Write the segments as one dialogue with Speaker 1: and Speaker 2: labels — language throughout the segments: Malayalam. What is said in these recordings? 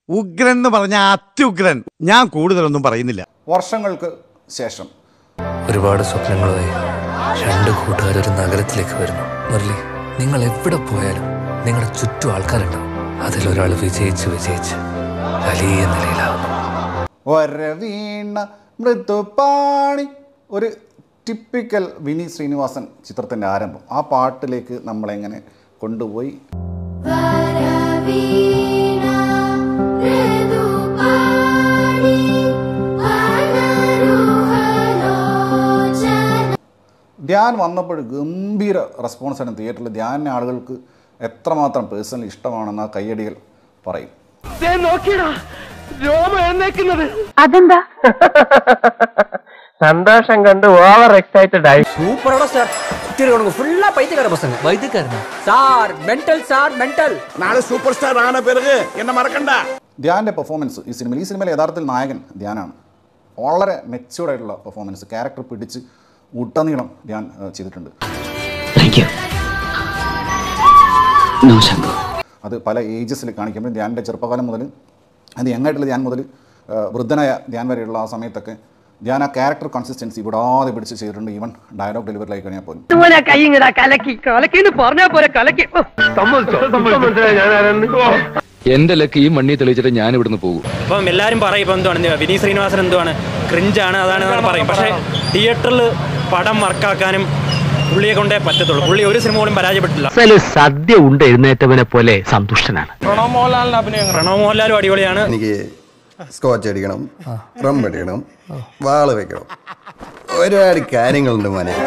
Speaker 1: ഉഗ്രൻ എന്ന് പറഞ്ഞ അത്യുഗ്രൻ ഞാൻ കൂടുതലൊന്നും പറയുന്നില്ല
Speaker 2: വർഷങ്ങൾക്ക് ശേഷം
Speaker 3: ഒരുപാട് സ്വപ്നങ്ങളുമായി രണ്ട് കൂട്ടുകാർ ഒരു നഗരത്തിലേക്ക് വരുന്നു മുരളി നിങ്ങൾ എവിടെ പോയാലും നിങ്ങളുടെ ചുറ്റും ആൾക്കാരുണ്ടാവും അതിലൊരാൾ വിജയിച്ച് വിജയിച്ച് വലിയ നിലയിലാവുന്നു
Speaker 2: വരവീണ മൃദുപാണി ഒരു ടിപ്പിക്കൽ വിനി ശ്രീനിവാസൻ ചിത്രത്തിൻ്റെ ആരംഭം ആ പാട്ടിലേക്ക് നമ്മളെങ്ങനെ കൊണ്ടുപോയി
Speaker 4: വരവീണ മൃദുപാണി വനരുഹലോചന
Speaker 2: ധ്യാൻ വന്നപ്പോൾ ഗംഭീര റെസ്പോൺസാണ് തിയേറ്ററിൽ ധ്യാനിനെ ആളുകൾക്ക് എത്രമാത്രം പേഴ്സണലി ഇഷ്ടമാണെന്ന് ആ കയ്യടികൾ പറയും
Speaker 5: അതെന്താ
Speaker 6: സന്തോഷം കണ്ട് ഓവർ എക്സൈറ്റഡ് ആയി
Speaker 7: சூப்பரோட சார் திருவனுங்க ஃபுல்லா பைத்தியக்கார பசங்க
Speaker 3: വൈദ്യക്കാരനാ
Speaker 7: சார் மென்டல் சார் மென்டல்
Speaker 8: നാളെ സൂപ്പർ സ്റ്റാർ ആന പിറക് എന്നെ മറക്കണ്ട
Speaker 2: ധ്യാൻ്റെ പെർഫോമൻസ് ഈ സിനിമയിൽ ഈ സിനിമയിൽ യഥാർത്ഥത്തിൽ നായകൻ ധ്യാനാണ് വളരെ മെച്യൂർഡ് ആയിട്ടുള്ള പെർഫോമൻസ് ക്യാരക്ടർ പിടിച്ച് ഉട്ടനീളം ധ്യാൻ ഏഹ്, ചെയ്തിട്ടുണ്ട് അത് പല ഏജസിൽ കാണിക്കുമ്പോൾ ധ്യാനിൻ്റെ ചെറുപ്പകാലം മുതൽ അത് യങ്ങായിട്ടുള്ള ധ്യാൻ മുതൽ ഏഹ്, വൃദ്ധനായ ധ്യാൻ വരെയുള്ള ആ സമയത്തൊക്കെ ധ്യാൻ ആ ക്യാരക്ടർ കൺസിസ്റ്റൻസി വിടാതെ പിടിച്ച് ചെയ്തിട്ടുണ്ട് ഈവൻ ഡയലോഗ് ഡെലിവറിലായി കഴിഞ്ഞാൽ പോലും
Speaker 6: കൈങ്ങടാ കലക്കി കലക്കിന്ന് പറഞ്ഞാ പോലെ കലക്കി
Speaker 9: എന്റെ ലക്ക് ഈ മണ്ണി തെളിയിച്ചിട്ട് ഞാൻ ഇവിടുന്ന് പോകും
Speaker 10: ഇപ്പം എല്ലാവരും പറയും ഇപ്പം എന്തുവാണ് വിനീത് ശ്രീനിവാസൻ എന്തുവാണ് ക്രിഞ്ചാണ് അതാണ് ഇതാണ് പറയും പക്ഷേ തിയേറ്ററിൽ പടം വർക്കാക്കാനും പുള്ളിയെ കൊണ്ടേ പറ്റത്തുള്ളൂ പുള്ളി ഒരു സിനിമ പോലും പരാജയപ്പെട്ടില്ല
Speaker 6: സദ്യ ഉണ്ട് എഴുന്നേറ്റവനെ പോലെ സന്തുഷ്ടനാണ്
Speaker 10: പ്രണവ് മോഹൻലാലിന്റെ അഭിനയം പ്രണവ് മോഹൻലാലും അടിപൊളിയാണ്
Speaker 8: എനിക്ക് സ്കോച്ച് അടിക്കണം റം അടിക്കണം വാള് വെക്കണം ഒരുപാട് കാര്യങ്ങളുണ്ട് മോനെ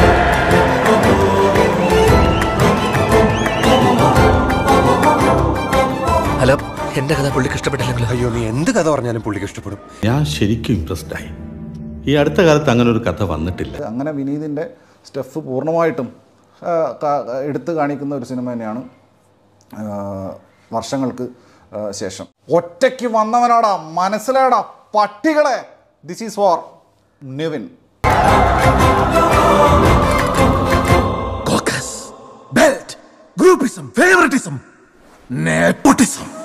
Speaker 3: ഹലോ എന്റെ കഥ പുള്ളിക്ക് ഇഷ്ടപ്പെട്ടില്ലെങ്കിലോ
Speaker 8: അയ്യോ നീ എന്ത് കഥ പറഞ്ഞാലും പുള്ളിക്ക് ഇഷ്ടപ്പെടും
Speaker 11: ഞാൻ ശരിക്കും ഇംപ്രസ്ഡ് ആയി ഈ അടുത്ത കാലത്ത് അങ്ങനെ ഒരു കഥ വന്നിട്ടില്ല
Speaker 2: അങ്ങനെ വിനീതിൻ്റെ സ്റ്റെഫ് പൂർണ്ണമായിട്ടും ആ, ക- എടുത്തു കാണിക്കുന്ന ഒരു സിനിമ തന്നെയാണ് ആ, വർഷങ്ങൾക്ക് ആ, ശേഷം ഒറ്റയ്ക്ക് വന്നവനാടാ മനസ്സിലാടാ പട്ടികളെ this is for Nivin
Speaker 8: belt groupism favouritism nepotism